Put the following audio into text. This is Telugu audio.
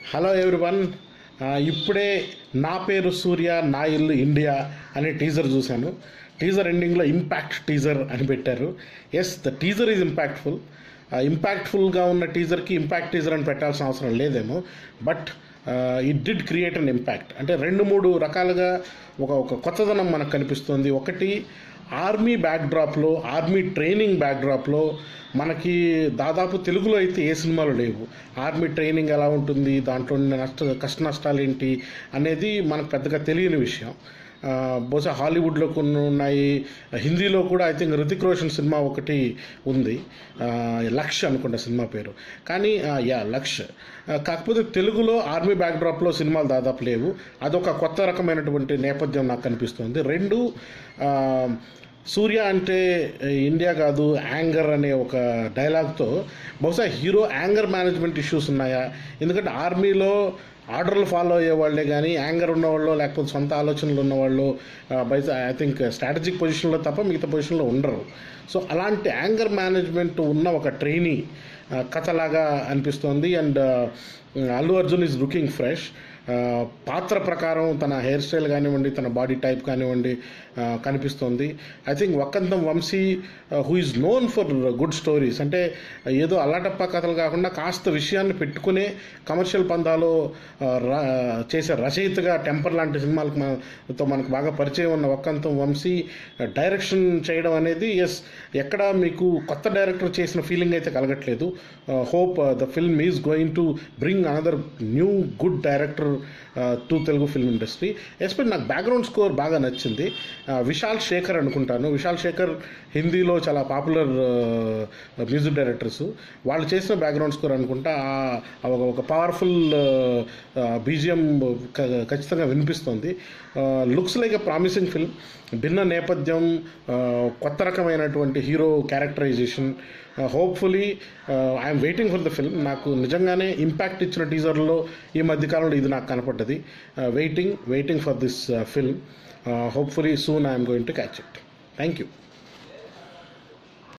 హలో ఎవ్రీవన్ ఇప్పుడే నా పేరు సూర్య నా ఇల్లు ఇండియా అనే టీజర్ చూశాను టీజర్ ఎండింగ్లో ఇంపాక్ట్ టీజర్ అని పెట్టారు as the teaser is impactful ఇంపాక్ట్ఫుల్గా ఉన్న టీజర్కి ఇంపాక్ట్ టీజర్ అని పెట్టాల్సిన అవసరం లేదేమో but it did create an impact అంటే రెండు మూడు రకాలుగా ఒక ఒక కొత్తదనం మనకు కనిపిస్తుంది ఒకటి ఆర్మీ బ్యాక్డ్రాప్లో ఆర్మీ ట్రైనింగ్ బ్యాక్డ్రాప్లో మనకి దాదాపు తెలుగులో అయితే ఏ సినిమాలు లేవు ఆర్మీ ట్రైనింగ్ ఎలా ఉంటుంది దాంట్లో ఉన్న నష్ట కష్ట నష్టాలు ఏంటి అనేది మనకు పెద్దగా తెలియని విషయం ఆ, బహుశా హాలీవుడ్లో కొన్ని ఉన్నాయి హిందీలో కూడా ఐ థింక్ రితిక్ రోషన్ సినిమా ఒకటి ఉంది ఆ, లక్ష్ అనుకుంటా సినిమా పేరు కానీ ఆ, యా లక్ష్ ఆ, కాకపోతే తెలుగులో ఆర్మీ బ్యాక్డ్రాప్లో సినిమాలు దాదాపు లేవు అదొక కొత్త రకమైనటువంటి నేపథ్యం నాకు కనిపిస్తుంది రెండు ఆ, సూర్య అంటే ఇండియా కాదు యాంగర్ అనే ఒక డైలాగ్తో బహుశా హీరో యాంగర్ మేనేజ్మెంట్ ఇష్యూస్ ఉన్నాయా ఎందుకంటే ఆర్మీలో ఆర్డర్లు ఫాలో అయ్యే వాళ్ళే కానీ యాంగర్ ఉన్నవాళ్ళు లేకపోతే సొంత ఆలోచనలు ఉన్నవాళ్ళు బైస్ ఐ థింక్ స్ట్రాటజిక్ పొజిషన్లో తప్ప మిగతా పొజిషన్లో ఉండరు సో అలాంటి యాంగర్ మేనేజ్మెంట్ ఉన్న ఒక ట్రైనీ కథలాగా అనిపిస్తోంది and Allu Arjun is looking fresh పాత్ర ప్రకారం తన హెయిర్ స్టైల్ కానివ్వండి తన బాడీ టైప్ కానివ్వండి ఆ, కనిపిస్తోంది I think Vakkantham Vamsi who is known for good stories అంటే ఏదో అల్లాటప్ప కథలు కాకుండా కాస్త విషయాన్ని పెట్టుకునే కమర్షియల్ పందాలో ఆ, రా- చేసే రచయితగా టెంపర్ లాంటి సినిమాలకు మనతో మనకు బాగా పరిచయం ఉన్న వక్కంతం వంశీ డైరెక్షన్ చేయడం అనేది ఎస్ ఎక్కడ మీకు కొత్త డైరెక్టర్ చేసిన ఫీలింగ్ అయితే కలగట్లేదు hope the film is going to bring another new good director to Telugu film industry especial నాకు బ్యాక్గ్రౌండ్ స్కోర్ బాగా నచ్చింది Uh, విశాల్ శేఖర్ అనుకుంటాను విశాల్ శేఖర్ హిందీలో చాలా పాపులర్ మ్యూజిక్ డైరెక్టర్స్ వాళ్ళు చేసిన బ్యాక్గ్రౌండ్ స్కోర్ అనుకుంటా ఆ- ఆ ఒక- ఒక పవర్ఫుల్ బీజిఎం ఖచ్చితంగా వినిపిస్తుంది looks like a promising film భిన్న నేపథ్యం uh, కొత్త రకమైనటువంటి hero characterisation hopefully I'm waiting for the film నాకు నిజంగానే ఇంపాక్ట్ ఇచ్చిన టీజర్లో ఈ మధ్యకాలంలో ఇది నాకు కనపడ్డది waiting waiting for this film hopefully soon I'm going to catch it thank you